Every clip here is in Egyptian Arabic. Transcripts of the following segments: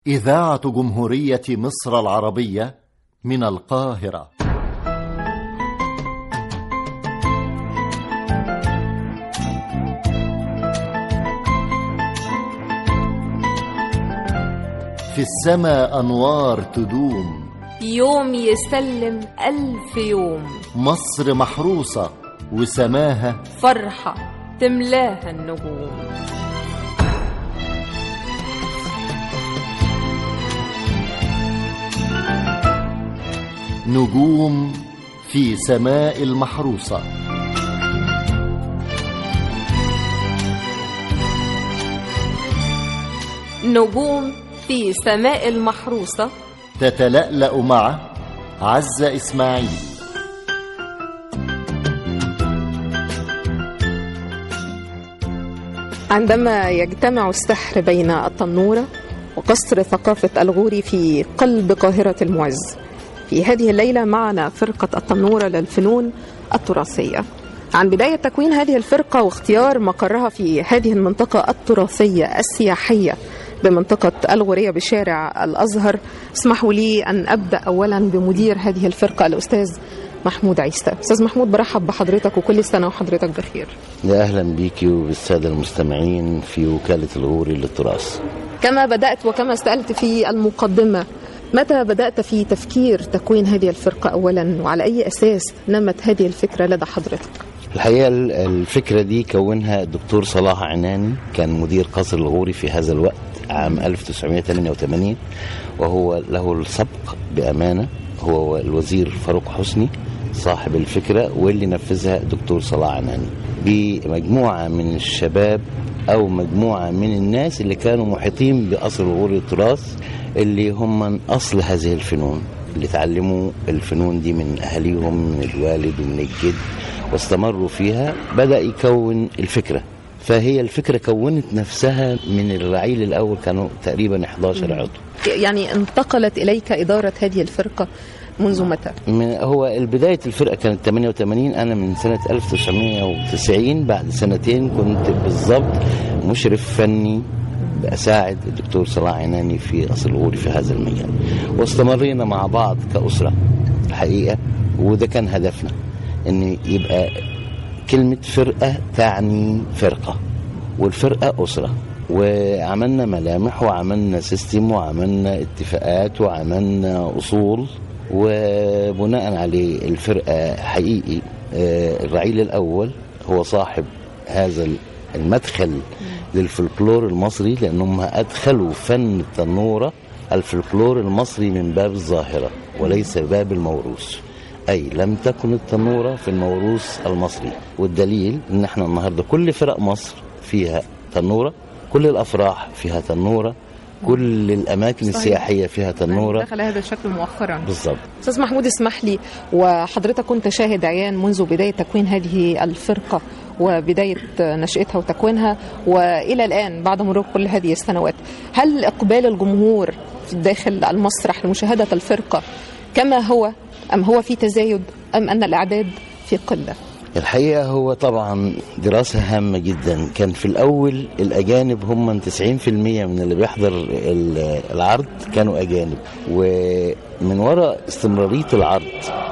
إذاعة جمهورية مصر العربية من القاهرة في السماء أنوار تدوم يوم يسلم ألف يوم مصر محروسة وسماها فرحة تملاها النجوم نجوم في سماء المحروسة نجوم في سماء المحروسة تتلألأ مع عزة إسماعيل عندما يجتمع السحر بين التنورة وقصر ثقافة الغوري في قلب قاهرة المعز في هذه الليلة معنا فرقة التنورة للفنون التراثية عن بداية تكوين هذه الفرقة واختيار مقرها في هذه المنطقة التراثية السياحية بمنطقة الغورية بشارع الأزهر اسمحوا لي أن أبدأ أولا بمدير هذه الفرقة الأستاذ محمود عيسى أستاذ محمود برحب بحضرتك وكل سنة وحضرتك بخير يا اهلا بيكي وبالساده المستمعين في وكاله الغوري للتراث كما بدأت وكما سألت في المقدمة متى بدأت في تفكير تكوين هذه الفرقة أولا وعلى أي أساس نمت هذه الفكرة لدى حضرتك الحقيقه ال- الفكره دي كونها الدكتور صلاح عناني كان مدير قصر الغوري في هذا الوقت عام 1988 وهو له السبق بامانه هو الوزير فاروق حسني صاحب الفكره واللي نفذها الدكتور صلاح عناني بمجموعه من الشباب او مجموعه من الناس اللي كانوا محيطين بقصر الغوري للتراث اللي هم من اصل هذه الفنون اللي اتعلموا الفنون دي من اهاليهم من الوالد ومن الجد واستمروا فيها بدا يكون الفكره فهي الفكره كونت نفسها من الرعيل الاول كانوا تقريبا 11 عضو يعني انتقلت إليك إدارة هذه الفرقة منذ متى؟ من هو بداية الفرقة كانت 88 أنا من سنة 1990 بعد سنتين كنت بالضبط مشرف فني بأساعد الدكتور صلاح عناني في قصر الغوري في هذا المجال واستمرينا مع بعض كأسرة الحقيقة وده كان هدفنا إن يبقى كلمة فرقة تعني فرقة والفرقة أسرة وعملنا ملامح وعملنا سيستم وعملنا اتفاقات وعملنا أصول وبناء عليه الفرقة حقيقي آه، الرعيل الأول هو صاحب هذا المدخل للفلكلور المصري لأنهم أدخلوا فن التنورة الفلكلور المصري من باب الظاهرة وليس باب الموروث أي لم تكن التنورة في الموروث المصري والدليل إن احنا النهاردة كل فرق مصر فيها تنورة كل الأفراح فيها تنورة كل الأماكن صحيح. السياحية فيها تنورة دخل هذا الشكل مؤخرا بالضبط أستاذ محمود اسمح لي وحضرتك كنت شاهد عيان منذ بداية تكوين هذه الفرقة وبداية نشأتها وتكوينها وإلى الآن بعد مرور كل هذه السنوات هل إقبال الجمهور في داخل المسرح لمشاهدة الفرقة كما هو أم هو في تزايد أم أن الأعداد في قلة الحقيقة هو طبعا دراسة هامة جدا كان في الأول الأجانب هم 90% من اللي بيحضر ال- العرض كانوا أجانب ومن وراء استمرارية العرض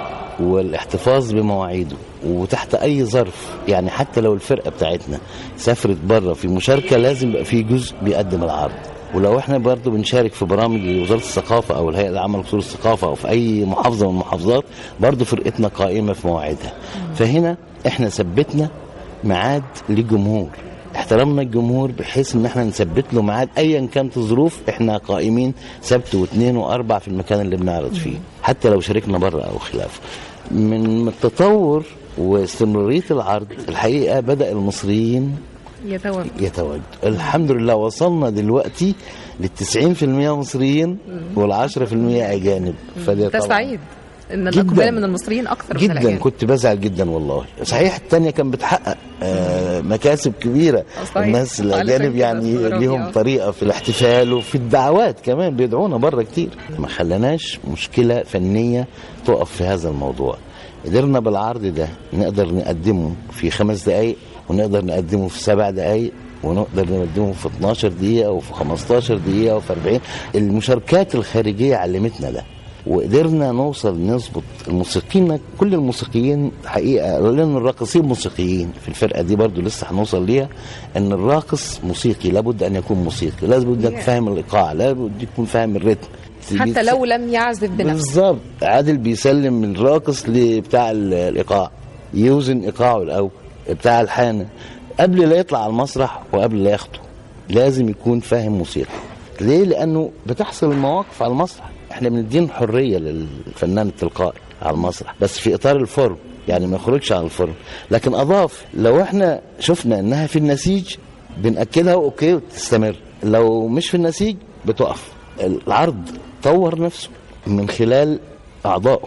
والاحتفاظ بمواعيده وتحت أي ظرف يعني حتى لو الفرقة بتاعتنا سافرت بره في مشاركة لازم يبقى في جزء بيقدم العرض ولو احنا برضو بنشارك في برامج وزاره الثقافه او الهيئه العامه لقصور الثقافه او في اي محافظه من المحافظات برضو فرقتنا قائمه في مواعيدها فهنا احنا ثبتنا ميعاد للجمهور احترمنا الجمهور بحيث ان احنا نثبت له ميعاد ايا كانت الظروف احنا قائمين سبت واثنين واربع في المكان اللي بنعرض فيه حتى لو شاركنا بره او خلافه من التطور واستمراريه العرض الحقيقه بدا المصريين يتوقع يتواجد الحمد لله وصلنا دلوقتي لل 90% مصريين وال 10% اجانب فده طبعاً تسعيد ان جداً. الاقبال من المصريين اكثر من جدا الأجانب. كنت بزعل جدا والله صحيح التانية كان بتحقق آه مكاسب كبيرة صحيح. الناس علشان الأجانب كده يعني استغربي، ليهم آه. طريقة في الاحتفال وفي الدعوات كمان بيدعونا بره كتير ما خلناش مشكلة فنية تقف في هذا الموضوع قدرنا بالعرض ده نقدر نقدمه في خمس دقايق ونقدر نقدمه في سبع دقايق ونقدر نوديهم في 12 دقيقة وفي 15 دقيقة وفي 40 المشاركات الخارجية علمتنا ده وقدرنا نوصل نظبط الموسيقيين كل الموسيقيين حقيقة لأن الراقصين موسيقيين في الفرقة دي برضو لسه هنوصل ليها أن الراقص موسيقي لابد أن يكون موسيقي لابد أن فاهم الإيقاع لابد يكون فاهم الريتم حتى لو لم يعزف بنفسه بالظبط عادل بيسلم الراقص لبتاع ال- الايقاع يوزن ايقاعه الاول بتاع الحانه قبل لا يطلع على المسرح وقبل لا يخطو لازم يكون فاهم موسيقى ليه لانه بتحصل المواقف على المسرح احنا بندين حريه للفنان التلقائي على المسرح بس في اطار الفورم يعني ما يخرجش عن الفورم لكن اضاف لو احنا شفنا انها في النسيج بنأكدها اوكي وتستمر لو مش في النسيج بتقف العرض طور نفسه من خلال اعضائه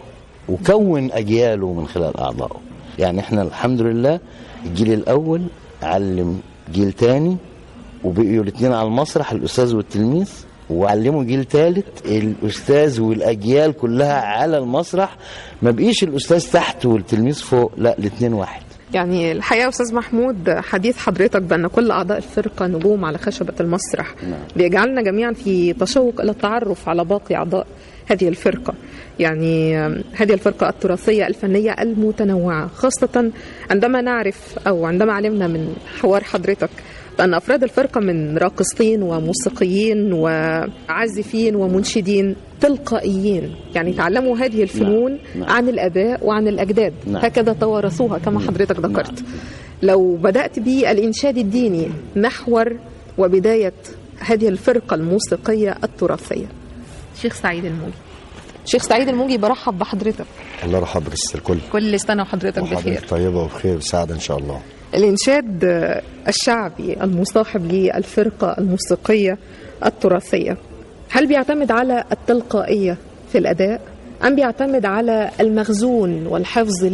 وكون اجياله من خلال اعضائه يعني احنا الحمد لله الجيل الاول علم جيل تاني وبقيوا الاثنين على المسرح الاستاذ والتلميذ وعلموا جيل ثالث الاستاذ والاجيال كلها على المسرح ما بقيش الاستاذ تحت والتلميذ فوق لا الاثنين واحد يعني الحقيقه استاذ محمود حديث حضرتك بان كل اعضاء الفرقه نجوم على خشبه المسرح بيجعلنا جميعا في تشوق الى التعرف على باقي اعضاء هذه الفرقه يعني هذه الفرقه التراثيه الفنيه المتنوعه خاصه عندما نعرف او عندما علمنا من حوار حضرتك بأن أفراد الفرقة من راقصين وموسيقيين وعازفين ومنشدين تلقائيين يعني تعلموا هذه الفنون نعم. عن الآباء وعن الأجداد نعم. هكذا توارثوها كما حضرتك ذكرت لو بدأت بالإنشاد الديني محور وبداية هذه الفرقة الموسيقية التراثية شيخ سعيد الموجي شيخ سعيد الموجي برحب بحضرتك الله يرحب بك الكل كل سنة وحضرتك بخير وحضرتك طيبة وبخير وسعادة إن شاء الله الإنشاد الشعبي المصاحب للفرقة الموسيقية التراثية هل بيعتمد على التلقائية في الأداء أم بيعتمد على المخزون والحفظ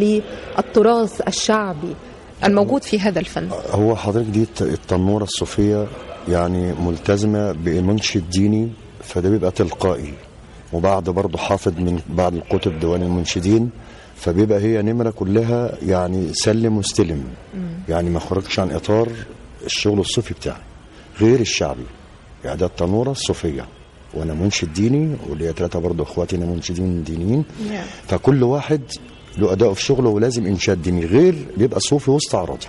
للتراث الشعبي الموجود في هذا الفن هو حضرتك دي الت- التنورة الصوفية يعني ملتزمة بمنشد ديني فده بيبقى تلقائي وبعد برضه حافظ من بعض الكتب ديوان المنشدين فبيبقى هي نمرة كلها يعني سلم واستلم يعني ما خرجش عن إطار الشغل الصوفي بتاعي غير الشعبي يعني ده التنورة الصوفية وأنا منشد ديني وليا ثلاثة برضه إخواتي أنا منشدين دينيين فكل واحد له أداؤه في شغله ولازم إنشاد ديني غير بيبقى صوفي واستعراضي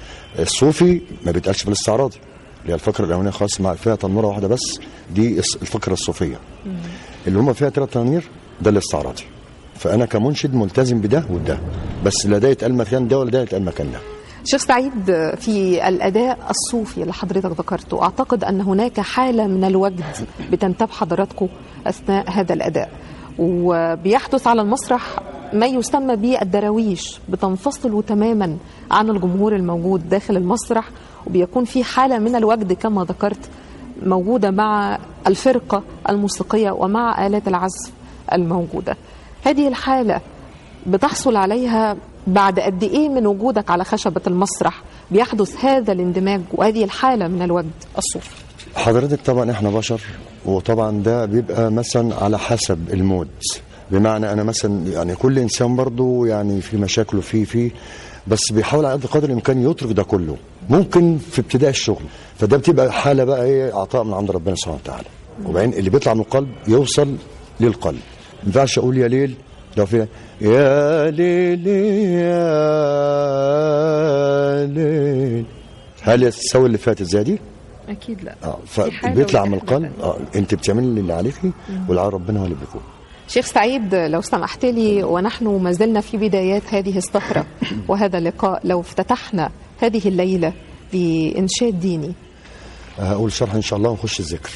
الصوفي ما بيتقالش في الاستعراضي اللي هي الفقره الاولانيه خالص مع فيها تنوره واحده بس دي الس- الفقره الصوفيه اللي هم فيها ثلاث تنانير ده الاستعراضي فانا كمنشد ملتزم بده وده بس لا ده يتقال مكان ده ولا ده يتقال مكان ده شيخ سعيد في الأداء الصوفي اللي حضرتك ذكرته أعتقد أن هناك حالة من الوجد بتنتاب حضراتكم أثناء هذا الأداء وبيحدث على المسرح ما يسمى بالدراويش بتنفصلوا تماما عن الجمهور الموجود داخل المسرح وبيكون في حالة من الوجد كما ذكرت موجودة مع الفرقة الموسيقية ومع آلات العزف الموجودة هذه الحالة بتحصل عليها بعد قد ايه من وجودك على خشبة المسرح بيحدث هذا الاندماج وهذه الحالة من الوجد الصوفي حضرتك طبعا احنا بشر وطبعا ده بيبقى مثلا على حسب المود بمعنى انا مثلا يعني كل انسان برضه يعني في مشاكله فيه فيه بس بيحاول على قد قدر الامكان يترك ده كله ممكن في ابتداء الشغل فده بتبقى حاله بقى ايه عطاء من عند ربنا سبحانه وتعالى وبعدين اللي بيطلع من القلب يوصل للقلب ما ينفعش اقول يا ليل لو في يا ليل يا ليل هل تسوي اللي فاتت زي دي؟ أكيد لا اه في حالة فبيطلع ودي من حالة القلب اه انت بتعملي اللي عليكي والعار ربنا هو اللي بيكون شيخ سعيد لو سمحت لي ونحن ما زلنا في بدايات هذه السهرة وهذا اللقاء لو افتتحنا هذه الليلة بإنشاد ديني هقول شرح ان شاء الله ونخش الذكر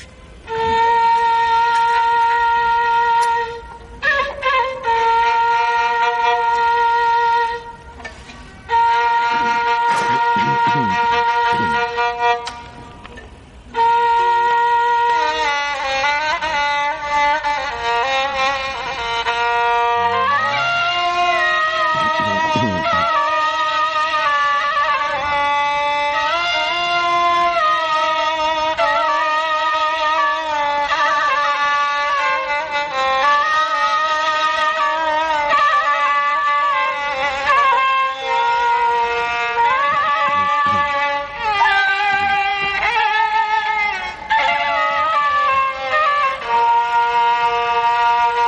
Thank you.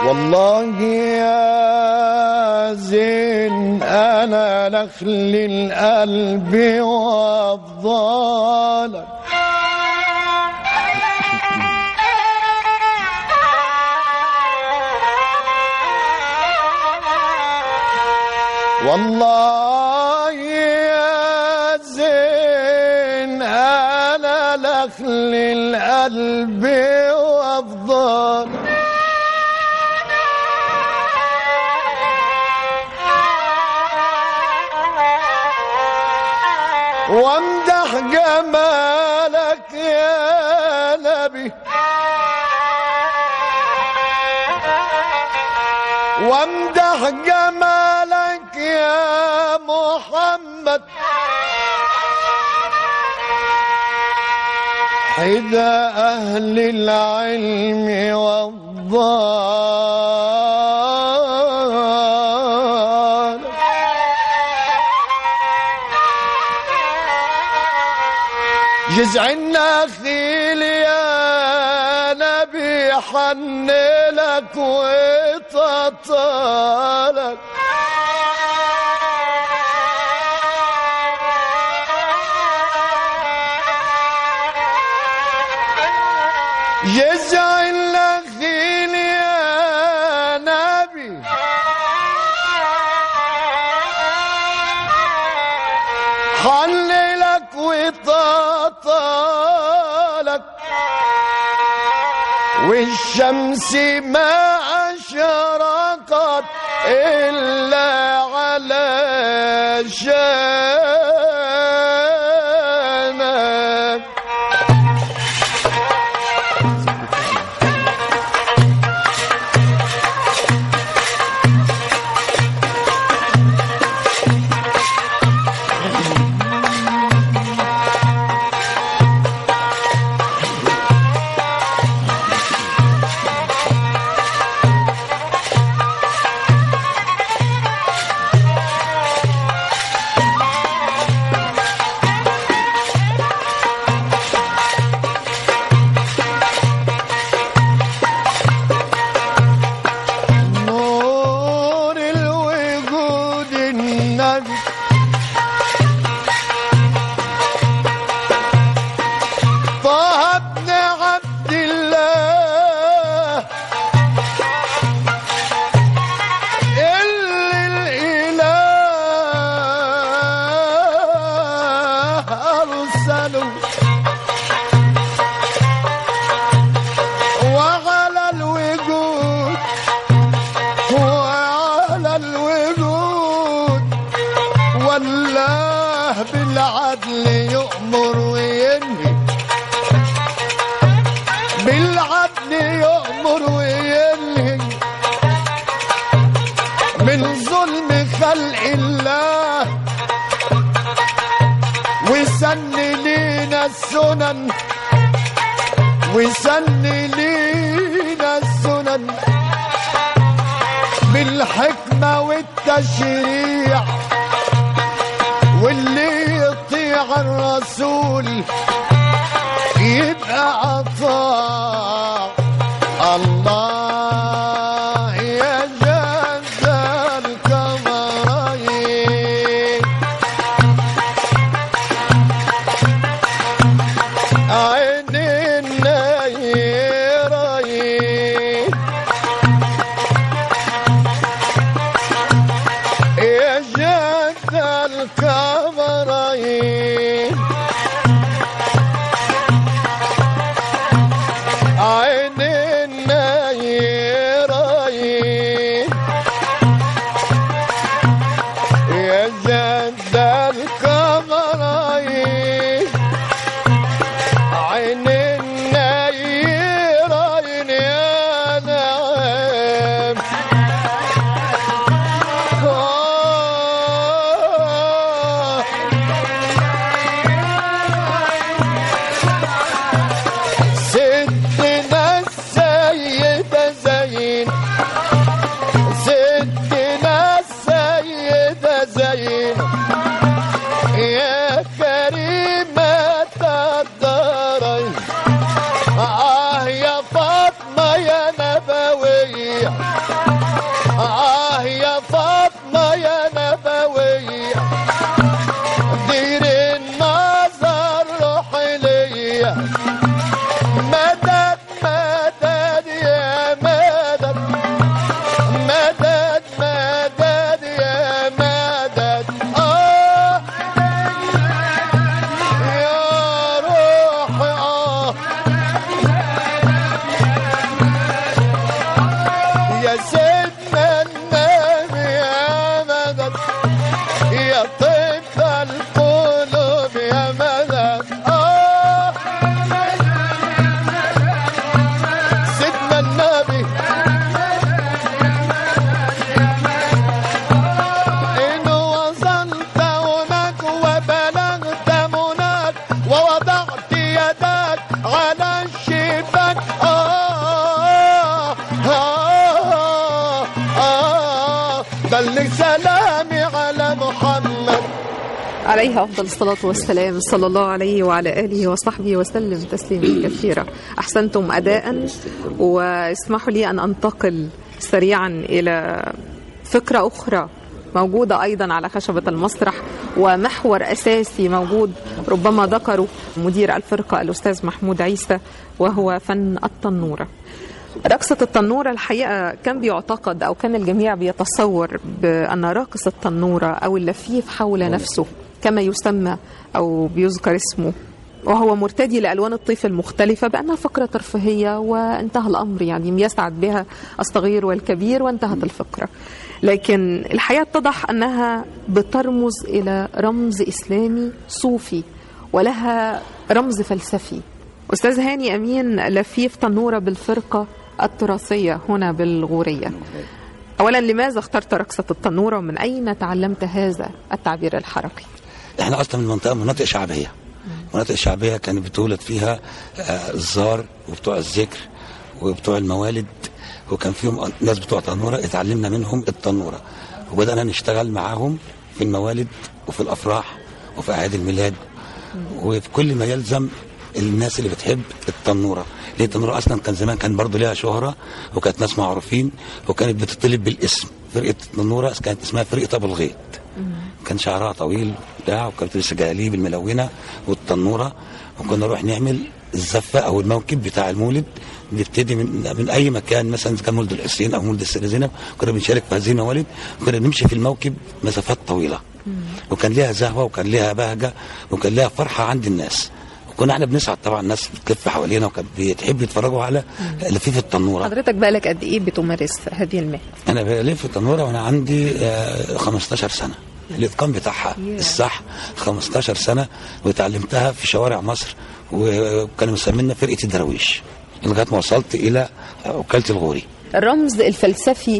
والله يا زين انا نخل القلب وافضلك والله يا زين انا نخل القلب وافضلك وامدح جمالك يا نبي وامدح جمالك يا محمد حذا أهل العلم والضال جزع النخيل يا نبي حن لك وتطالك جزع النخيل يا نبي حللك وطاطالك والشمس ما أشرقت إلا على شانك نور الوجود النبي طه بن عبد الله اللي الإله أرسله وعلى الوجود وعلى الوجود والله بالعدل يؤمر وينهي بالعدل يؤمر وينهي من ظلم خلق الله وسن لينا السنن وسن لينا السنن بالحكمة والتشريع واللي يطيع الرسول يبقى عطاء الله يا جد الكمرين عين النيرين يا جد الكمرين عين النيرين يا جد الكمرين عين النيرين يا نعم آه ستنا السيدة زين ستنا السيدة زين يا كريمة الدارين آه يا فاطمة يا نبوية كل سلامي على محمد عليه أفضل الصلاة والسلام صلى الله عليه وعلى آله وصحبه وسلم تسليما كثيرا أحسنتم أداء واسمحوا لي أن أنتقل سريعا إلى فكرة أخرى موجودة أيضا على خشبة المسرح ومحور أساسي موجود ربما ذكره مدير الفرقة الأستاذ محمود عيسى وهو فن التنورة رقصة التنورة الحقيقة كان بيعتقد أو كان الجميع بيتصور بأن راقص التنورة أو اللفيف حول نفسه كما يسمى أو بيذكر اسمه وهو مرتدي لألوان الطيف المختلفة بأنها فقرة ترفيهية وانتهى الأمر يعني يسعد بها الصغير والكبير وانتهت الفقرة لكن الحقيقة اتضح أنها بترمز إلى رمز إسلامي صوفي ولها رمز فلسفي أستاذ هاني أمين لفيف تنورة بالفرقة التراثية هنا بالغورية أولا لماذا اخترت رقصة التنورة ومن أين تعلمت هذا التعبير الحركي احنا اصلا من منطقه مناطق شعبيه مناطق شعبيه كانت بتولد فيها آه، الزار وبتوع الذكر وبتوع الموالد وكان فيهم ناس بتوع تنوره اتعلمنا منهم التنوره وبدانا نشتغل معاهم في الموالد وفي الافراح وفي اعياد الميلاد وفي كل ما يلزم الناس اللي بتحب التنوره ليه التنوره اصلا كان زمان كان برضو ليها شهره وكانت ناس معروفين وكانت بتطلب بالاسم فرقه التنوره كانت اسمها فرقه ابو الغيط كان شعرها طويل بتاع وكانت لسه جلاليب الملونه والتنوره وكنا نروح نعمل الزفه او الموكب بتاع المولد نبتدي من من اي مكان مثلا إذا كان مولد الحسين او مولد السيده زينب كنا بنشارك في هذه الموالد كنا نمشي في الموكب مسافات طويله وكان ليها زهوه وكان ليها بهجه وكان ليها فرحه عند الناس وكنا احنا بنسعد طبعا الناس بتلف حوالينا وكانت بتحب يتفرجوا على لفيف التنوره حضرتك بقالك قد إيه بتمارس هذه المهنة انا بلف التنوره وانا عندي آه، 15 سنه الاتقان بتاعها الصح 15 سنه وتعلمتها في شوارع مصر وكانوا مسمينا فرقه الدراويش لغايه ما وصلت الى وكاله الغوري الرمز الفلسفي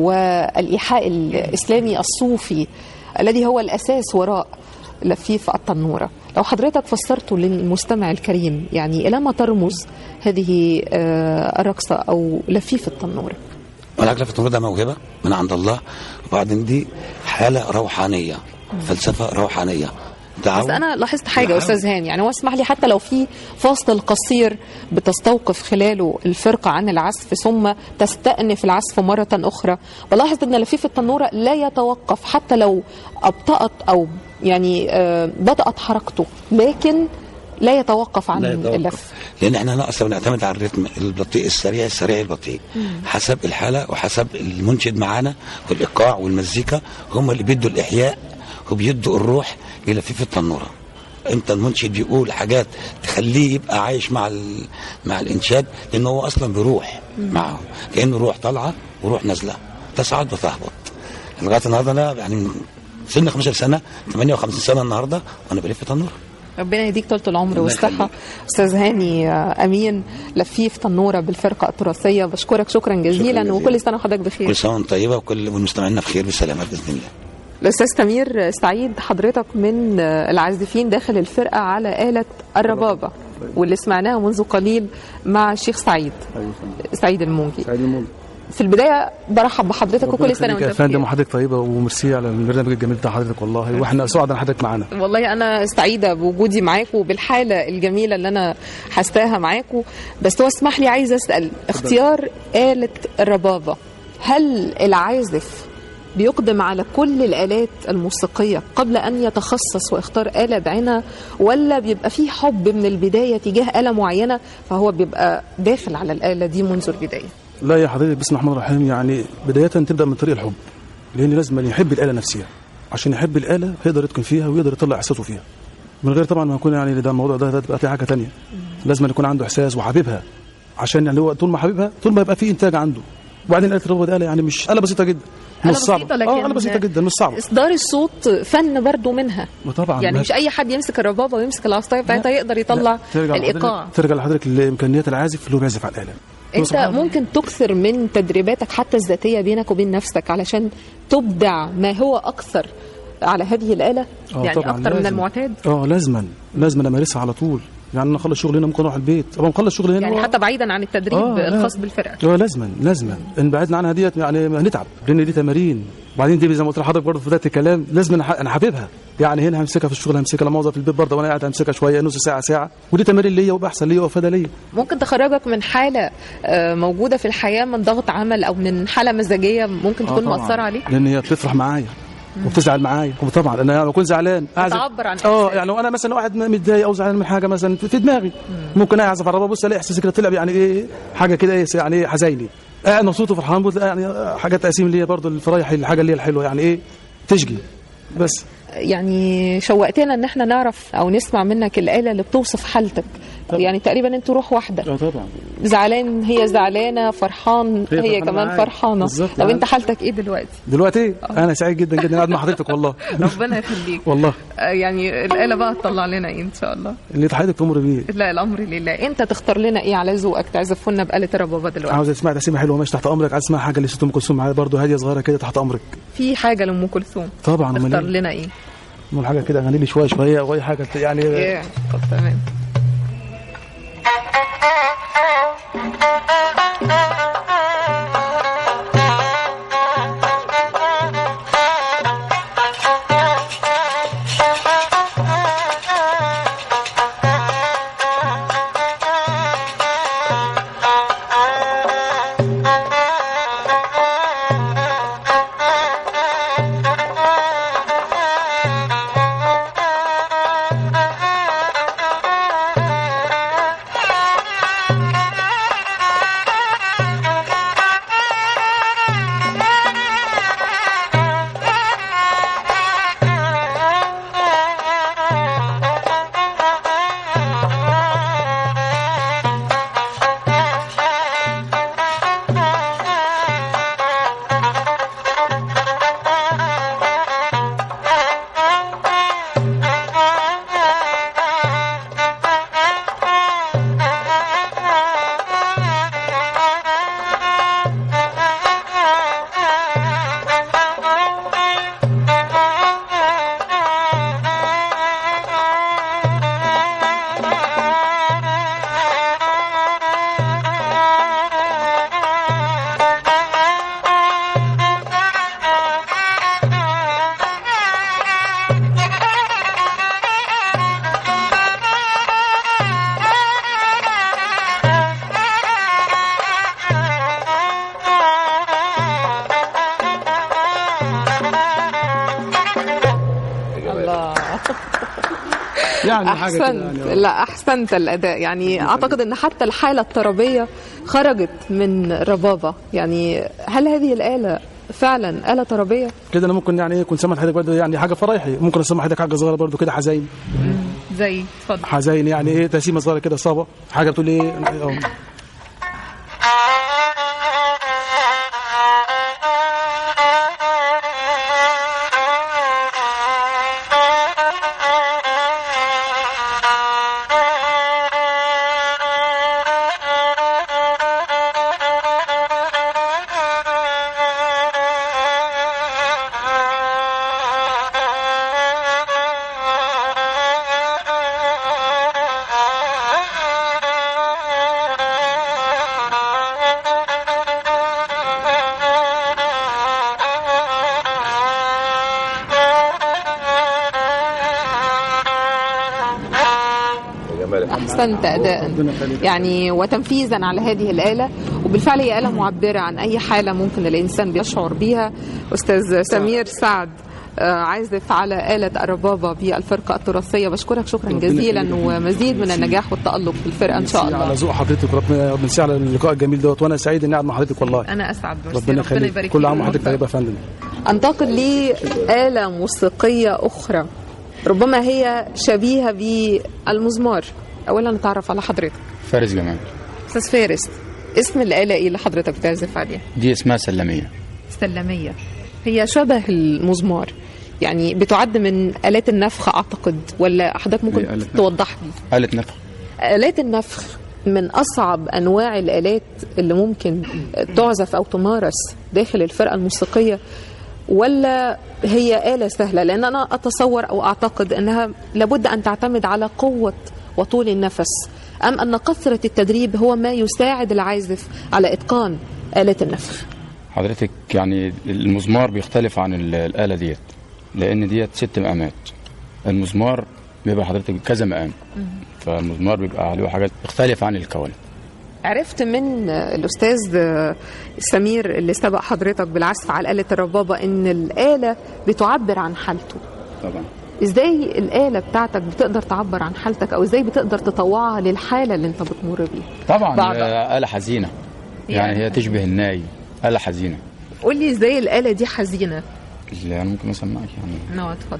والإيحاء الإسلامي الصوفي الذي هو الأساس وراء لفيف التنورة لو حضرتك فسرته للمستمع الكريم يعني إلى ما ترمز هذه آه، الرقصة أو لفيف التنورة والعجله في التنوره ده موهبه من عند الله وبعدين دي حاله روحانيه فلسفه روحانيه بس دعوه انا لاحظت حاجه دعوة. استاذ هاني يعني هو اسمح لي حتى لو في فاصل قصير بتستوقف خلاله الفرقه عن العزف ثم تستأنف العزف مره اخرى بلاحظ ان لفيف التنوره لا يتوقف حتى لو ابطأت او يعني آه، بدأت حركته لكن لا يتوقف عن لا يتوقف. اللف لان احنا هنا اصلا بنعتمد على الريتم البطيء السريع السريع البطيء حسب الحاله وحسب المنشد معانا والايقاع والمزيكا هم اللي بيدوا الاحياء وبيدوا الروح للفيف التنوره امتى المنشد بيقول حاجات تخليه يبقى عايش مع ال... مع الانشاد لان هو اصلا بيروح معاهم كانه روح طالعه وروح نازله تصعد وتهبط لغايه النهارده انا يعني من سن 15 سنه 58 سنه النهارده وانا بلف تنوره ربنا يديك طولة العمر الله والصحة يخليك. أستاذ هاني آه، أمين لفيف تنورة بالفرقة التراثية بشكرك شكرا جزيلا جزيلا. وكل سنة وحضرتك بخير كل سنه وانت طيبه وكل والمستمعين بخير بالسلامه باذن الله الأستاذ سمير سعيد حضرتك من العازفين داخل الفرقة على آلة الربابة واللي سمعناها منذ قليل مع الشيخ سعيد سعيد الموجي سعيد المولد في البداية برحب بحضرتك وكل سنة يا وانت فندم بخير وحضرتك طيبه وميرسي على البرنامج الجميل بتاع حضرتك والله واحنا سعداء ان حضرتك معانا والله أنا سعيدة بوجودي معاكم وبالحالة الجميلة اللي أنا حستاها معاكم بس هو اسمح لي عايزة أسأل اختيار آلة الربابة هل العازف بيقدم على كل الآلات الموسيقية قبل أن يتخصص ويختار آلة بعينها ولا بيبقى فيه حب من البداية تجاه آلة معينة فهو بيبقى داخل على الآلة دي منذ البداية لا يا حضرتك بسم الله الرحمن الرحيم يعني بدايه تبدا من طريق الحب لان لازم يحب الاله نفسها عشان يحب الاله هيقدر يتقن فيها ويقدر يطلع احساسه فيها من غير طبعا ما يكون يعني ده الموضوع ده, ده تبقى في حاجه تانية لازم يكون عنده احساس وحبيبها عشان يعني هو طول ما حبيبها طول ما يبقى في انتاج عنده وبعدين آلة الربابة دي آلة يعني مش آلة بسيطة جدا آلة مش صعبة بسيطة لكن اه آلة بسيطة جدا مش صعبة إصدار الصوت فن برضو منها وطبعا يعني ما- مش أي حد يمسك الربابة ويمسك العصاية بتاعتها يقدر يطلع لا، ترجع الإيقاع لحضرتك- ترجع لحضرتك لامكانيات العازف اللي هو بيعزف على الاله انت سبحان الله. ممكن تكثر من تدريباتك حتى الذاتيه بينك وبين نفسك علشان تبدع ما هو اكثر على هذه الاله آه يعني طبعاً اكثر من لازم. المعتاد اه لازما لازما امارسها على طول يعني انا اخلص شغل هنا ممكن اروح البيت ابقى مخلص شغل هنا يعني و- حتى بعيدا عن التدريب آه، لا. الخاص بالفرقه اه لازما لازما ان بعدنا عنها ديت يعني هنتعب لان دي تمارين وبعدين دي زي ما قلت لحضرتك برضه في بدايه الكلام لازم انا ح- انا حاببها يعني هنا همسكها في الشغل همسكها لما اوظف في البيت برضه وانا قاعد همسكها شويه نص ساعه ساعه ودي تمارين ليا ويبقى احسن ليا وافاده ليا ممكن تخرجك من حاله آه، موجوده في الحياه من ضغط عمل او من حاله مزاجيه ممكن آه تكون طبعاً. مؤثره عليك لان هي بتفرح معايا وبتزعل معايا وطبعا انا لما اكون زعلان أعزف- بتعبر عن اه إحساسك. يعني وانا مثلا قاعد متضايق او زعلان من حاجه مثلا في في دماغي ممكن اعزف على الرباب بص الاقي احساسي كده طلع يعني ايه حاجه كده ايه يعني ايه حزيني قاعد مبسوط وفرحان بص يعني حاجات تقسيم ليا برضه الفرايح الحاجه اللي هي الحلوه يعني ايه تشجي بس يعني شوقتنا ان احنا نعرف او نسمع منك الاله اللي بتوصف حالتك يعني تقريبا انتوا روح واحده اه طبعا زعلان هي زعلانه فرحان هي هي, فرحانة كمان معايا. فرحانه بالظبط. طب انت حالتك ايه دلوقتي دلوقتي انا سعيد جدا جدا قاعد مع حضرتك والله ربنا يخليك والله يعني الاله بقى تطلع لنا ايه ان شاء الله اللي حضرتك تمر بيه لا الامر لله انت تختار لنا ايه على ذوقك تعزف لنا بآلة الربابه دلوقتي عاوز اسمع تسمية حلوه ماشي تحت امرك عايز اسمع حاجه اللي ست ام كلثوم معايا برضه هاديه صغيره كده تحت امرك في حاجه لام كلثوم طبعا اختار امال لنا ايه امال حاجه كده اغني لي شويه شويه او اي حاجه يعني ايه طب تمام الله يعني حاجه كده احسنت يعني لا احسنت الاداء يعني اعتقد ان حتى الحاله الطربيه خرجت من ربابه يعني هل هذه الاله فعلا اله طربيه كده انا ممكن يعني ايه كنت سامع حضرتك برضه يعني حاجه فرايحي ممكن اسمع حضرتك حاجه صغيره برضه كده حزين زي اتفضل حزين يعني ايه تسيمه صغيره كده صابه حاجه بتقول ايه أو- احسنت اداء يعني وتنفيذا على هذه الاله وبالفعل هي اله معبره عن اي حاله ممكن الانسان بيشعر بيها استاذ سمير سعد آه، عازف على آلة الربابة بالفرقة التراثية بشكرك شكرا جزيلا ومزيد من النجاح والتألق في الفرقة إن شاء ميرسي على الله ذوق حضرتك وربنا ميرسي على اللقاء الجميل دوت وانا سعيد اني قاعد مع حضرتك والله أنا أسعد ميرسي. ربنا يخليك يبارك كل فيك عام وحضرتك طيب يا فندم انتقل لآلة موسيقية أخرى ربما هي شبيهة بالمزمار أولا نتعرف على حضرتك فارس جمال أستاذ فارس اسم الآلة إيه اللي حضرتك بتعزف عليها؟ دي اسمها سلمية سلمية هي شبه المزمار يعني بتعد من آلات النفخ أعتقد ولا حضرتك هي ممكن آلة نفخ. توضح لي آلة نفخ آلات النفخ من أصعب أنواع الآلات اللي ممكن تعزف أو تمارس داخل الفرقة الموسيقية ولا هي آلة سهلة لأن أنا أتصور أو أعتقد أنها لابد أن تعتمد على قوة وطول النفس أم أن كثرة التدريب هو ما يساعد العازف على إتقان آلة النفخ حضرتك يعني المزمار بيختلف عن ال- الآلة ديت لأن ديت ست مقامات المزمار بيبقى حضرتك كذا مقام فالمزمار بيبقى عليه حاجات مختلفة عن الكوالب عرفت من الأستاذ سمير اللي سبق حضرتك بالعزف على آلة الربابة إن الآلة بتعبر عن حالته طبعا ازاي الآلة بتاعتك بتقدر تعبر عن حالتك او ازاي بتقدر تطوعها للحالة اللي انت بتمر بيها طبعا بعض. هي آلة حزينة يعني هي تشبه الناي آلة حزينة قول لي ازاي الآلة دي حزينة اللي أنا ممكن أسمعك يعني نعم اتفضل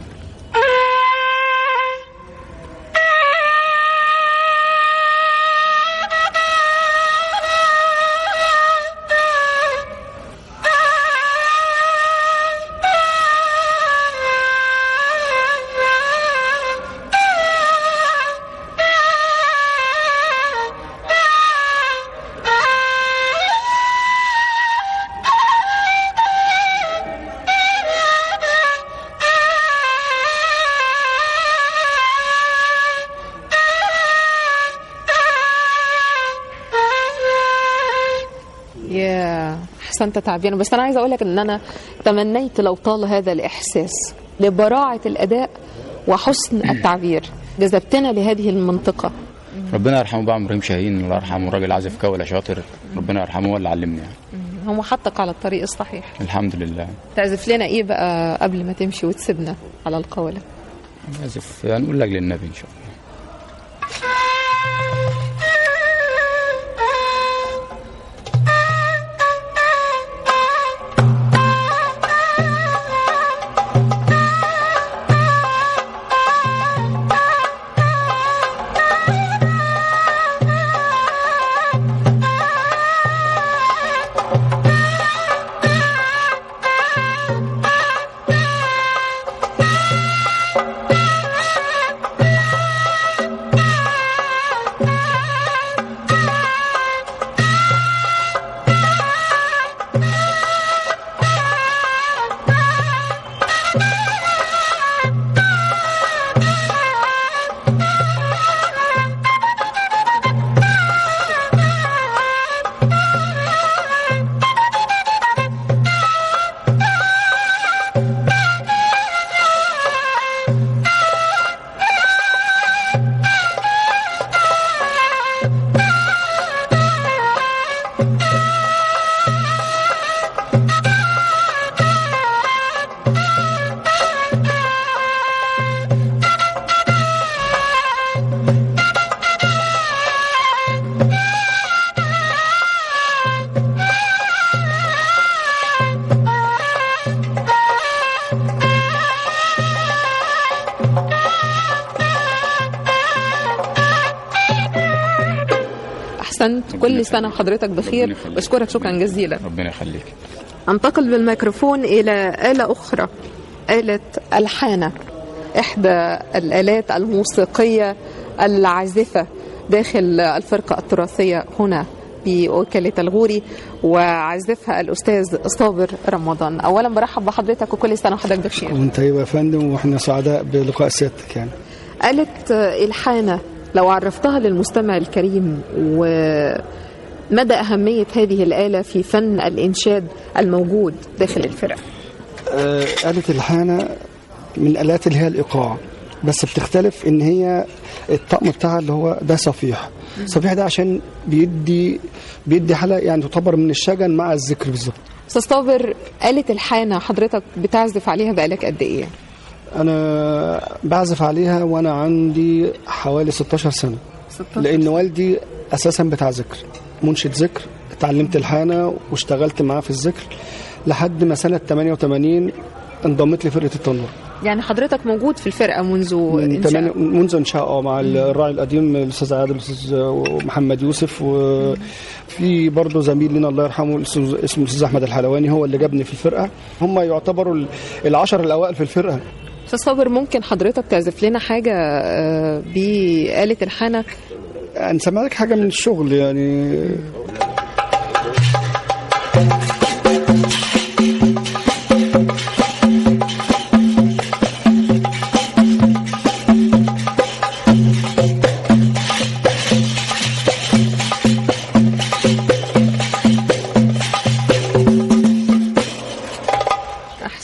يا احسنت تعبيرا بس انا عايزه اقول لك ان انا تمنيت لو طال هذا الاحساس لبراعه الاداء وحسن التعبير جذبتنا لهذه المنطقه ربنا يرحمه بقى ابراهيم شاهين الله يرحمه راجل عازف كولا شاطر ربنا يرحمه هو اللي علمني يعني. هو حطك على الطريق الصحيح الحمد لله تعزف لنا ايه بقى قبل ما تمشي وتسيبنا على القولة عازف هنقول لك للنبي إن شاء الله احسنت كل سنه وحضرتك بخير يخليك. بشكرك شكرا جزيلا ربنا يخليك انتقل بالميكروفون الى آلة أخرى آلة الحانة إحدى الآلات الموسيقية العازفة داخل الفرقة التراثية هنا بوكالة الغوري وعازفها الأستاذ صابر رمضان أولا برحب بحضرتك وكل سنة وحضرتك بخير وانت ايوه يا فندم واحنا سعداء بلقاء سيادتك يعني آلة الحانة لو عرفتها للمستمع الكريم ومدى أهمية هذه الآلة في فن الإنشاد الموجود داخل الفرقة آه، آلة الحانة من الآلات اللي هي الإيقاع بس بتختلف إن هي الطقم بتاعها اللي هو ده صفيح صفيح ده عشان بيدي بيدي حالة يعني تعتبر من الشجن مع الذكر بالظبط أستاذ صابر آلة الحانة حضرتك بتعزف عليها بقالك قد إيه؟ أنا بعزف عليها وأنا عندي حوالي 16 سنة 16 لأن والدي أساسا بتاع ذكر منشد ذكر اتعلمت الحانة واشتغلت معاه في الذكر لحد ما سنة 88 انضمت لي فرقة التنور يعني حضرتك موجود في الفرقة منذ من إنشاء تمانية- منذ انشاء اه مع الراعي القديم الاستاذ عادل الاستاذ محمد يوسف وفي برضه زميل لنا الله يرحمه الأستاذ- اسمه الاستاذ احمد الحلواني هو اللي جابني في الفرقه هم يعتبروا ال- العشر الاوائل في الفرقه أستاذ صابر ممكن حضرتك تعزف لنا حاجة آه، بآلة الحانة هنسمع لك حاجه من الشغل يعني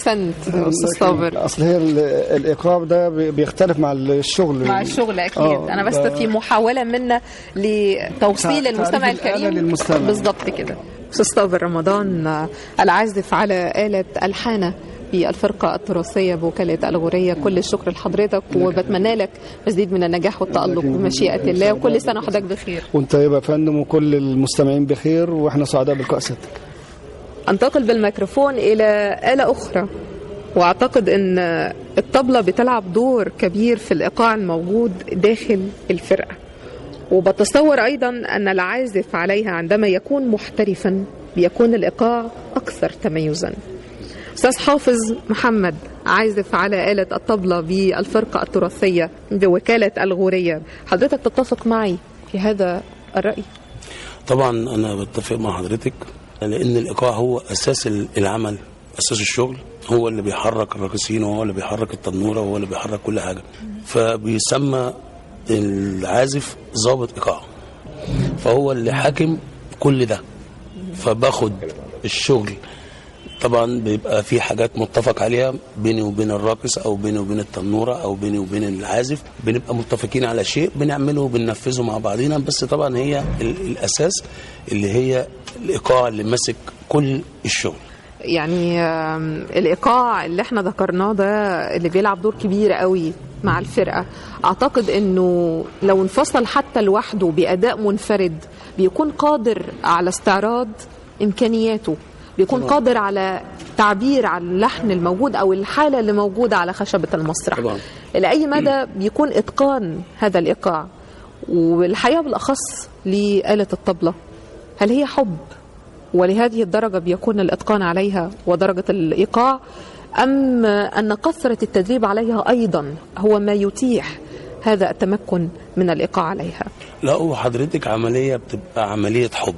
احسنت استاذ صابر اصل هي ال- الايقاع ده بي- بيختلف مع الشغل مع الشغل اكيد آه، انا بس ده- في محاوله منا لتوصيل تع- المستمع تعريف الآلة الكريم للمستمع. بالظبط كده استاذ صابر رمضان آه، العازف على آلة الحانه بالفرقة التراثية بوكالة الغورية كل الشكر لحضرتك وبتمنى لك مزيد من النجاح والتألق بمشيئة الله وكل سنة وحضرتك بخير وانت طيب يا فندم وكل المستمعين بخير واحنا سعداء بلقاء سيادتك انتقل بالميكروفون إلى آلة أخرى وأعتقد أن الطبلة بتلعب دور كبير في الإيقاع الموجود داخل الفرقة وبتصور أيضا أن العازف عليها عندما يكون محترفا بيكون الإيقاع أكثر تميزا أستاذ حافظ محمد عازف على آلة الطبلة بالفرقة التراثية بوكالة الغورية حضرتك تتفق معي في هذا الرأي طبعا انا بتفق مع حضرتك لان الايقاع هو اساس العمل اساس الشغل هو اللي بيحرك الراقصين وهو اللي بيحرك التنوره وهو اللي بيحرك كل حاجه فبيسمى العازف ضابط ايقاع فهو اللي حاكم كل ده فباخد الشغل طبعا بيبقى في حاجات متفق عليها بيني وبين الراقص او بيني وبين التنوره او بيني وبين العازف بنبقى متفقين على شيء بنعمله وبننفذه مع بعضينا بس طبعا هي ال- الاساس اللي هي الايقاع اللي ماسك كل الشغل يعني آم، الايقاع اللي احنا ذكرناه ده اللي بيلعب دور كبير قوي مع الفرقه اعتقد انه لو انفصل حتى لوحده باداء منفرد بيكون قادر على استعراض امكانياته بيكون طبعاً. قادر على تعبير عن اللحن الموجود او الحاله اللي موجوده على خشبه المسرح طبعا لاي مدى بيكون اتقان هذا الايقاع والحقيقه بالاخص لاله الطبله هل هي حب ولهذه الدرجه بيكون الاتقان عليها ودرجه الايقاع ام ان كثره التدريب عليها ايضا هو ما يتيح هذا التمكن من الايقاع عليها لا هو حضرتك عمليه بتبقى عمليه حب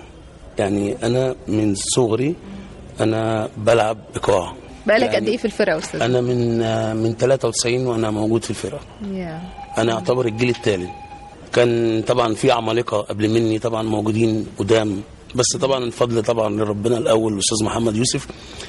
يعني انا من صغري انا بلعب ايقاع بقالك يعني قد ايه في الفرقه يا استاذ انا من من 93 وانا موجود في الفرقه انا اعتبر الجيل الثالث كان طبعا في عمالقه قبل مني طبعا موجودين قدام بس طبعا الفضل طبعا لربنا الاول الاستاذ محمد يوسف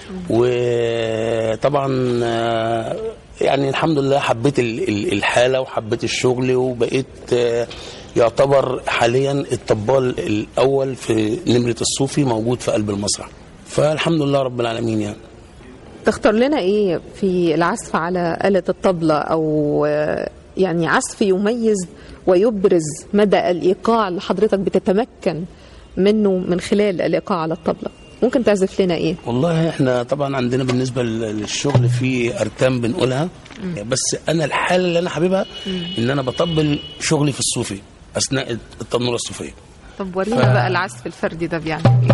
وطبعا آه، يعني الحمد لله حبيت ال- ال- الحاله وحبيت الشغل وبقيت آه، يعتبر حاليا الطبال الاول في نمره الصوفي موجود في قلب المسرح فالحمد لله رب العالمين يعني تختار لنا ايه في العزف على آلة الطبلة او آه، يعني عزف يميز ويبرز مدى الإيقاع اللي حضرتك بتتمكن منه من خلال الإيقاع على الطبلة ممكن تعزف لنا ايه والله احنا طبعا عندنا بالنسبه لل- للشغل في ارتام بنقولها بس انا الحاله اللي انا حاببها ان انا بطبل شغلي في الصوفي اثناء التنوره الصوفيه طب ورينا ف- بقى العزف الفردي ده بيعمل ايه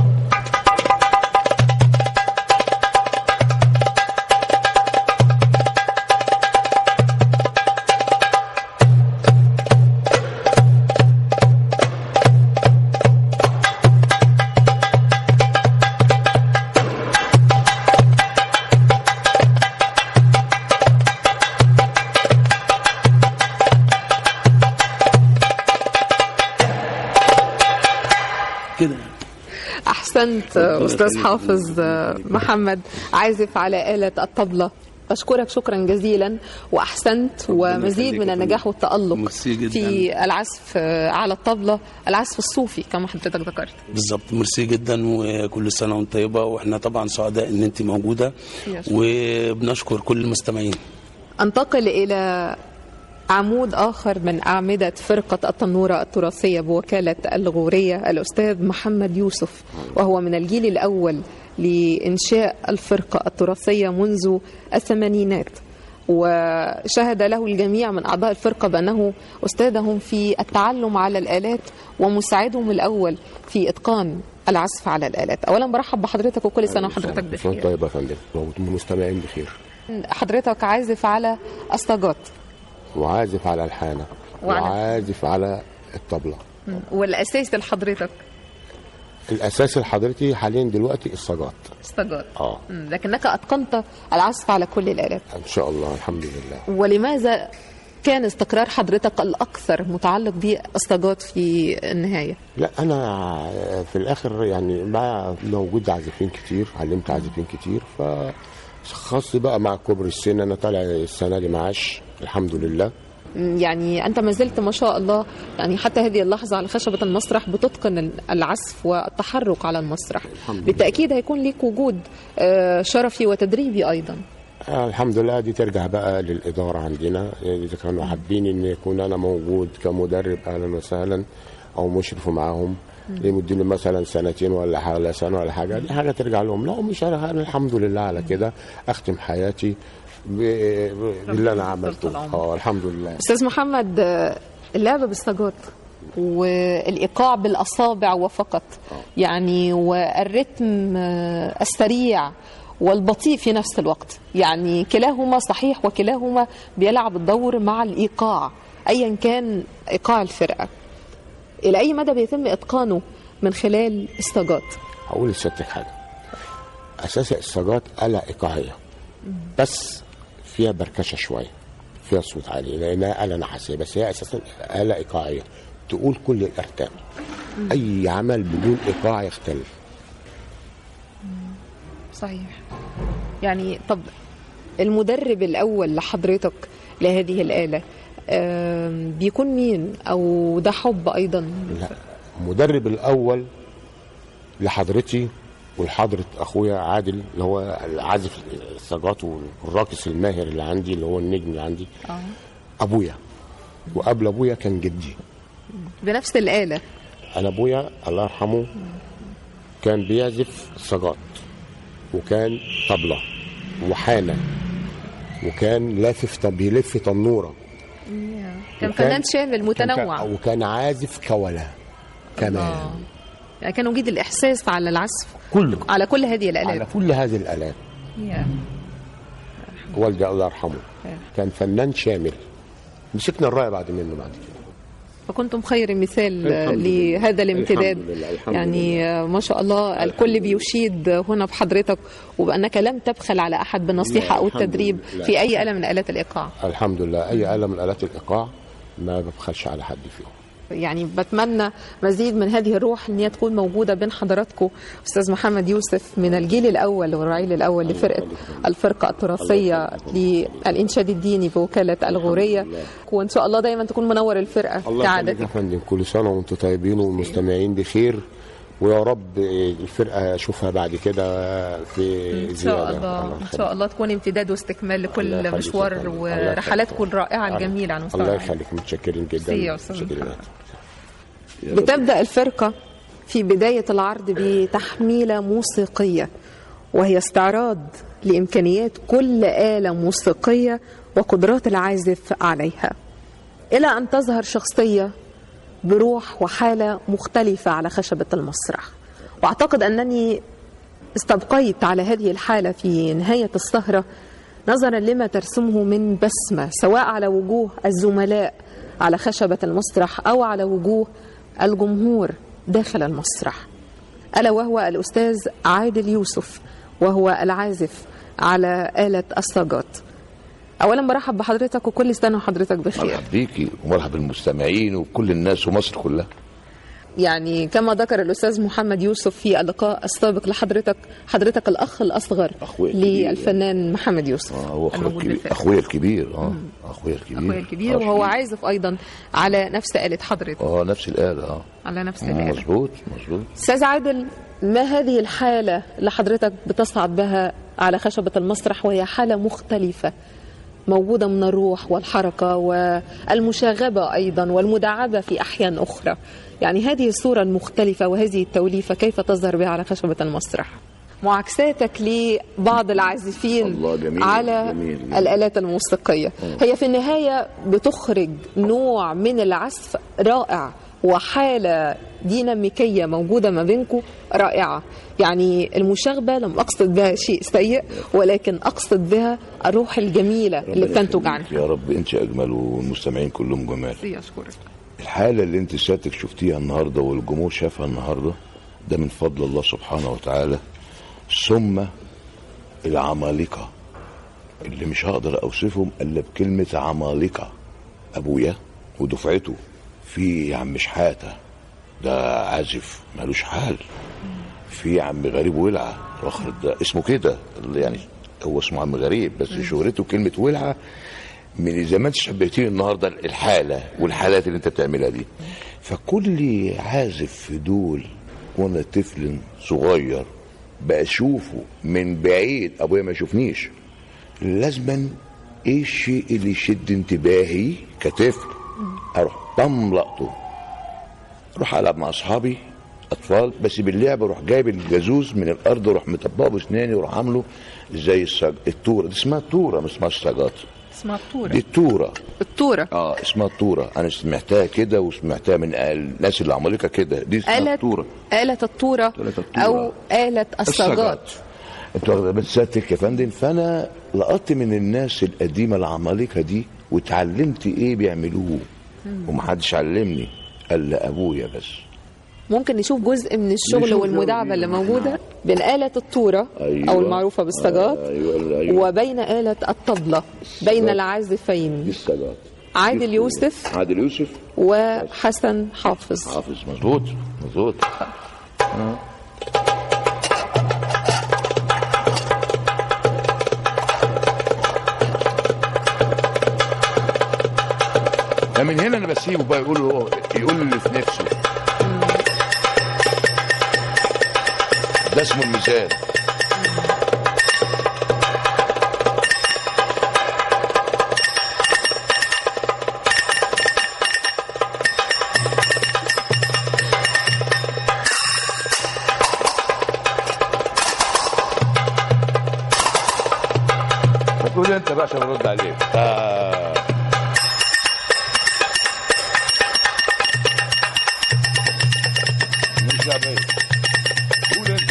كده احسنت استاذ حافظ محمد عازف على آلة الطبلة بشكرك شكرا جزيلا واحسنت ومزيد يخليك من يا النجاح فندم. والتالق ميرسي جداً. في العزف على الطبلة العزف الصوفي كما حضرتك ذكرت بالظبط ميرسي جدا وكل سنه وانت طيبه واحنا طبعا سعداء ان انت موجوده يا شكرا. وبنشكر كل المستمعين انتقل إلى عمود آخر من أعمدة فرقة التنورة التراثية بوكالة الغورية الأستاذ محمد يوسف وهو من الجيل الأول لإنشاء الفرقة التراثية منذ الثمانينات وشهد له الجميع من أعضاء الفرقة بأنه أستاذهم في التعلم على الآلات ومساعدهم الأول في إتقان العزف على الآلات أولا برحب بحضرتك وكل سنة وحضرتك بخير طيب يا فندم والمستمعين بخير حضرتك عازف على أسطاجات وعازف على الحانة وعلى- وعازف على الطبلة والأساس لحضرتك الأساس لحضرتي حاليا دلوقتي الصاجات أسطاجات اه مم، لكنك أتقنت العزف على كل الآلات إن شاء الله الحمد لله ولماذا كان استقرار حضرتك الأكثر متعلق بالأسطاجات في النهاية لا أنا في الآخر يعني مع موجود عازفين كتير علمت عازفين كتير ف خاص بقى مع كبر السن انا طالع السنه دي معاش الحمد لله يعني أنت ما زلت ما شاء الله يعني حتى هذه اللحظة على خشبة المسرح بتتقن العزف والتحرك على المسرح بالتأكيد هيكون ليك وجود آه، شرفي وتدريبي أيضا آه، الحمد لله دي ترجع بقى للإدارة عندنا يعني إذا كانوا حابين إن يكون أنا موجود كمدرب أهلا وسهلا أو مشرف معاهم يمدوني مثلا سنتين ولا حاجة ولا سنة ولا حاجة دي حاجة ترجع لهم لا مش أنا أنا الحمد لله على كده أختم حياتي ب- ب- باللي أنا عملته اه الحمد لله أستاذ محمد آه، اللعب بالسجات والإيقاع بالأصابع وفقط يعني والرتم آه، السريع والبطيء في نفس الوقت يعني كلاهما صحيح وكلاهما بيلعب الدور مع الإيقاع أيا كان إيقاع الفرقة إلى أي مدى بيتم إتقانه من خلال السجات هقول لسيادتك حاجة أساس السجات آلة إيقاعية بس فيها بركشة شوية فيها صوت عالي لأنها آلة نحاسية بس هي أساسا آلة إيقاعية تقول كل الأرتام أي عمل بدون إيقاع يختلف صحيح يعني طب المدرب الأول لحضرتك لهذه الآلة آم، بيكون مين أو ده حب أيضا لا المدرب الأول لحضرتي ولحضرة أخويا عادل اللي هو العازف السجات والراقص الماهر اللي عندي اللي هو النجم اللي عندي آه. أبويا وقبل أبويا كان جدي بنفس الآلة انا ابويا الله يرحمه كان بيعزف سجات وكان طبلة وحانة وكان لافف طب بيلف تنورة كان وكان- فنان شامل كان- متنوع وكان عازف كولا كمان يعني كان وجود الإحساس على العزف كله على كل هذه على الآلات كل هذه الآلات والدي الله يرحمه كان فنان شامل مسكنا الراية بعد منه بعد كده فكنتم خير مثال الحمد لله. لهذا الامتداد الحمد لله، الحمد يعني ما شاء الله الكل بيشيد هنا بحضرتك وبأنك لم تبخل على أحد بالنصيحة لا، أو الحمد التدريب لله. في أي آلة من آلات الإيقاع الحمد لله أي آلة من آلات الإيقاع ما ببخلش على حد فيهم يعني بتمنى مزيد من هذه الروح ان هي تكون موجوده بين حضراتكم استاذ محمد يوسف من الجيل الاول والرعيل الاول لفرقه الفرقه التراثيه للانشاد الديني بوكاله الغوريه وان شاء الله دايما تكون منور الفرقه الله يخليك كعادتك يا فندم كل سنه وانتم طيبين والمستمعين بخير ويا رب الفرقه اشوفها بعد كده في ان زياده شاء الله ان شاء الله تكون امتداد واستكمال الله لكل يخليك يا مشوار فندم. الله يخليك. ورحلاتكم الرائعه الجميله على مستوى الله العالم. يخليك متشكرين جدا ميرسي يا أستاذ متشكرين. محمد. بتبدأ الفرقة في بداية العرض بتحميلة موسيقية وهي استعراض لإمكانيات كل آلة موسيقية وقدرات العازف عليها إلى أن تظهر شخصية بروح وحالة مختلفة على خشبة المسرح وأعتقد أنني استبقيت على هذه الحالة في نهاية السهرة نظرا لما ترسمه من بسمة سواء على وجوه الزملاء على خشبة المسرح أو على وجوه الجمهور داخل المسرح ألا وهو الأستاذ عادل يوسف وهو العازف على آلة السجات أولا برحب بحضرتك وكل سنة وحضرتك بخير مرحب بيكي ومرحب بالمستمعين وكل الناس ومصر كلها يعني كما ذكر الأستاذ محمد يوسف في اللقاء السابق لحضرتك حضرتك الأخ الأصغر أخويا الكبير. للفنان محمد يوسف آه هو اخويا الموجود الكبير بالفعل. اخويا الكبير اه اخويا الكبير أخويا الكبير آه، وهو شديد. عازف أيضا على نفس آلة حضرتك اه نفس الآلة اه على نفس آه، الآلة مظبوط مظبوط أستاذ عادل ما هذه الحالة اللي حضرتك بتصعد بها على خشبة المسرح وهي حالة مختلفة موجودة من الروح والحركة والمشاغبة أيضا والمداعبة في أحيان أخرى يعني هذه الصورة المختلفة وهذه التوليفة كيف تظهر بها على خشبة المسرح معاكساتك لبعض العازفين الله جميل على جميل جميل. الآلات الموسيقية هي في النهاية بتخرج نوع من العزف رائع وحالة ديناميكية موجودة ما بينكم رائعة يعني المشاغبة لم أقصد بها شيء سيء ولكن أقصد بها الروح الجميلة اللي ربنا بتنتج يخليك عنها يا رب انت اجمل والمستمعين كلهم جمال أشكرك الحالة اللي انت سيادتك شفتيها النهاردة والجمهور شافها النهاردة ده من فضل الله سبحانه وتعالى ثم العمالقة اللي مش هقدر اوصفهم الا بكلمة عمالقة ابويا ودفعته في عم شحاتة ده عازف ملوش حال في عم غريب ولعة واخد ده اسمه كده اللي يعني هو اسمه عم غريب بس شهرته كلمه ولعه من زي ما انت شبهتني النهارده الحاله والحالات اللي انت بتعملها دي فكل عازف في دول وانا طفل صغير بشوفه من بعيد ابويا ما يشوفنيش لازما ايه الشيء اللي يشد انتباهي كطفل اروح طم لقطه اروح العب مع اصحابي اطفال بس باللعب اروح جايب الجازوز من الارض واروح مطبقه باسناني واروح عامله زي السج... التوره دي اسمها التوره مش اسمها السجات اسمها الطورة دي التوره الطورة اه اسمها التوره انا سمعتها كده وسمعتها من الناس اللي عمالقه كده دي اسمها آلة التوره آلة الطورة آلة الطورة. أو آلة الصاجات انت واخد بس سيادتك يا فندم فانا لقطت من الناس القديمه العمالقه دي واتعلمت ايه بيعملوه ومحدش علمني الا ابويا بس ممكن نشوف جزء من الشغل نشوف والمداعبة اللي موجودة بين آلة الطورة أيوة. أو المعروفة بالصاجات ايوه ايوه وبين آلة الطبلة بين دي العازفين السجات عادل يوسف عادل يوسف وحسن حافظ حافظ مظبوط مظبوط آه. فمن هنا انا بسيبه بقى يقول له يقول اللي في نفسه ده اسمه الميزان فتقول انت بقى عشان ارد عليك آه. مش شعبية قول انت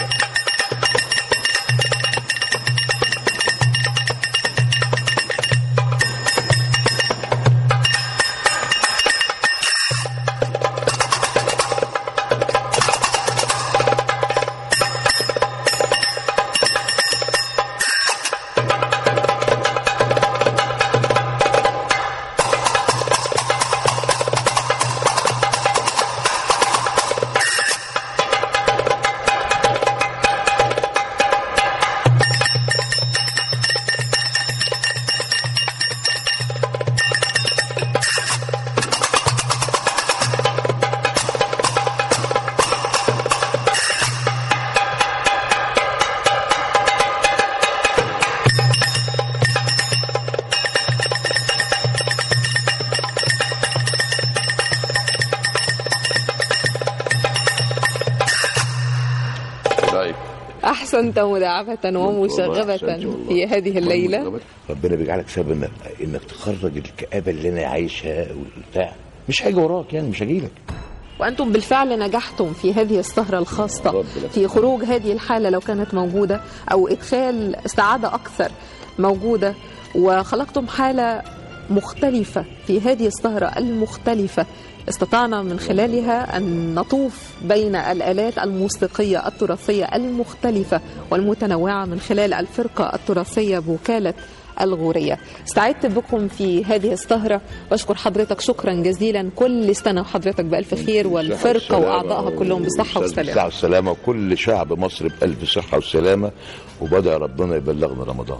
طيب أحسنت مداعبة ومشاغبة في هذه الليلة ربنا بيجعلك سبب انك انك تخرج الكآبة اللي انا عايشها والبتاع مش هاجي وراك يعني مش هاجي لك وأنتم بالفعل نجحتم في هذه السهرة الخاصة في خروج هذه الحالة لو كانت موجودة أو إدخال سعادة أكثر موجودة وخلقتم حالة مختلفة في هذه السهرة المختلفة استطعنا من خلالها أن نطوف بين الآلات الموسيقية التراثية المختلفة والمتنوعة من خلال الفرقة التراثية بوكالة الغورية استعدت بكم في هذه السهرة واشكر حضرتك شكرا جزيلا كل سنة وحضرتك بألف خير والفرقة وأعضائها كلهم بصحة بالصحة وسلامة والسلامة وكل شعب مصر بألف صحة وسلامة وبدأ ربنا يبلغنا رمضان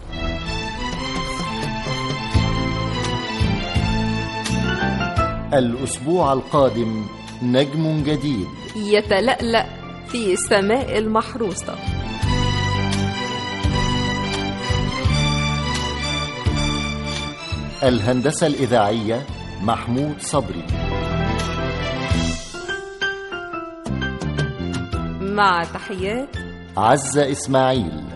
الأسبوع القادم نجم جديد يتلألأ في السماء المحروسة الهندسة الإذاعية محمود صبري مع تحيات عزة إسماعيل